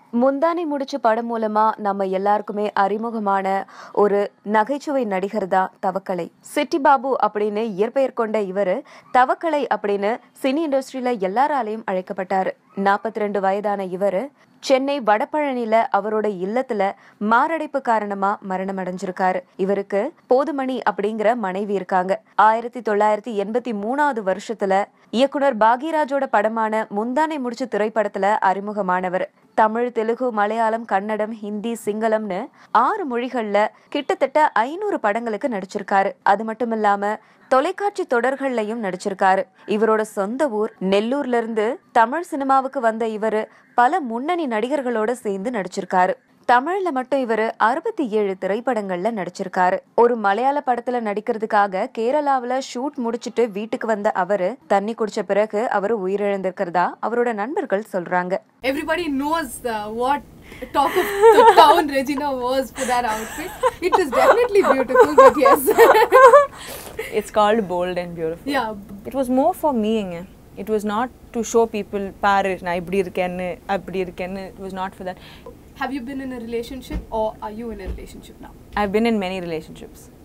முந்தானை முடிச்சு படம் மூலமா நம்ம எல்லாருக்குமே அறிமுகமான ஒரு நகைச்சுவை நடிகர் தான் தவக்கலை சிட்டி பாபு அப்படின்னு இயற்பெயர் கொண்ட இவரு தவக்கலை அப்படின்னு சினி இண்டஸ்ட்ரியில எல்லாராலையும் அழைக்கப்பட்டாரு நாற்பத்தி ரெண்டு வயதான இவரு சென்னை வடபழனில அவரோட இல்லத்துல மாரடைப்பு காரணமா மரணம் அடைஞ்சிருக்காரு இவருக்கு போதுமணி அப்படிங்கிற மனைவி இருக்காங்க ஆயிரத்தி தொள்ளாயிரத்தி எண்பத்தி மூணாவது வருஷத்துல இயக்குனர் பாக்யராஜோட படமான முந்தானை முடிச்சு திரைப்படத்துல அறிமுகமானவர் தமிழ் தெலுங்கு மலையாளம் கன்னடம் ஹிந்தி சிங்களம்னு ஆறு மொழிகள்ல கிட்டத்தட்ட ஐநூறு படங்களுக்கு நடிச்சிருக்காரு அது மட்டும் இல்லாம தொலைக்காட்சி தொடர்கள்லயும் நடிச்சிருக்காரு இவரோட சொந்த ஊர் நெல்லூர்ல இருந்து தமிழ் சினிமாவுக்கு வந்த இவரு பல முன்னணி நடிகர்களோட சேர்ந்து நடிச்சிருக்காரு தமிழ்ல மட்டும் இவரு அறுபத்தி ஏழு திரைப்படங்கள்ல நடிச்சிருக்காரு ஒரு மலையாள படத்துல நடிக்கிறதுக்காக கேரளாவுல ஷூட் முடிச்சிட்டு வீட்டுக்கு வந்த அவரு தண்ணி குடிச்ச பிறகு அவரு உயிரிழந்திருக்கிறதா அவரோட நண்பர்கள் சொல்றாங்க Everybody knows uh, what talk of the town Regina was for that outfit. It is definitely beautiful, but yes. It's called Bold and Beautiful. yeah. It was more for me. ங்க. It was not to show people, பாரு நான் இப்படி இருக்கேன்னு அப்படி இருக்கேன்னு it was not for that. Have you been in a relationship or are you in a relationship now? I've been in many relationships.